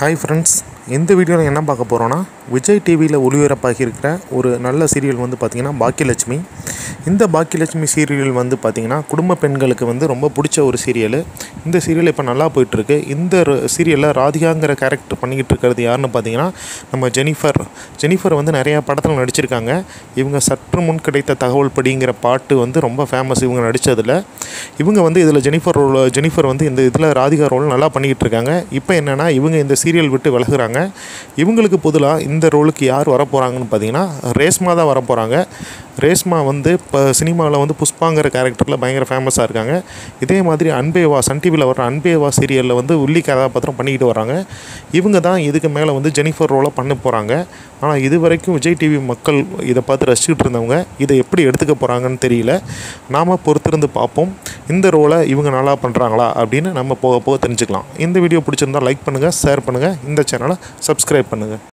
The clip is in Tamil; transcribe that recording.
ஹாய் ஃப்ரெண்ட்ஸ் இந்த வீடியோவில் என்ன பார்க்க போகிறோன்னா விஜய் டிவியில் ஒளிபரப்பாகி இருக்கிற ஒரு நல்ல சீரியல் வந்து பார்த்திங்கன்னா பாக்கியலட்சுமி இந்த பாக்கியலட்சுமி சீரியல் வந்து பார்த்திங்கன்னா குடும்ப பெண்களுக்கு வந்து ரொம்ப பிடிச்ச ஒரு சீரியல் இந்த சீரியல் இப்போ நல்லா போயிட்டுருக்கு இந்த சீரியலில் ராதிகாங்கிற கேரக்டர் பண்ணிக்கிட்டு இருக்கிறது யாருன்னு பார்த்தீங்கன்னா நம்ம ஜெனிஃபர் ஜெனிஃபர் வந்து நிறையா படத்தில் நடிச்சிருக்காங்க இவங்க சற்று முன் கிடைத்த தகவல் படிங்கிற பாட்டு வந்து ரொம்ப ஃபேமஸ் இவங்க நடித்ததில் இவங்க வந்து இதில் ஜெனிஃபர் ரோல் ஜெனிஃபர் வந்து இந்த இதில் ராதிகா ரோல் நல்லா பண்ணிக்கிட்டு இருக்காங்க இப்போ என்னென்னா இவங்க இந்த சீரியல் விட்டு விலகுறாங்க இவங்களுக்கு பொதுவாக இந்த ரோலுக்கு யார் வர போகிறாங்கன்னு பார்த்தீங்கன்னா ரேஸ்மா தான் வர போகிறாங்க ரேஸ்மா வந்து இப்போ சினிமாவில் வந்து புஷ்பாங்கிற கேரக்டரில் பயங்கர ஃபேமஸாக இருக்காங்க இதே மாதிரி அன்பேவா சன் டிவியில் வர அன்பேவா சீரியலில் வந்து உள்ளி கதாபாத்திரம் பண்ணிக்கிட்டு வராங்க இவங்க தான் இதுக்கு மேலே வந்து ஜெனிஃபர் ரோலை பண்ண போகிறாங்க ஆனால் இது வரைக்கும் விஜய் டிவி மக்கள் இதை பார்த்து ரசிச்சுட்டு இருந்தவங்க இதை எப்படி எடுத்துக்க போகிறாங்கன்னு தெரியல நாம் பொறுத்திருந்து பார்ப்போம் இந்த ரோலை இவங்க நல்லா பண்ணுறாங்களா அப்படின்னு நம்ம போக போக தெரிஞ்சுக்கலாம் இந்த வீடியோ பிடிச்சிருந்தா லைக் பண்ணுங்கள் ஷேர் பண்ணுங்கள் இந்த சேனலை சப்ஸ்கிரைப் பண்ணுங்கள்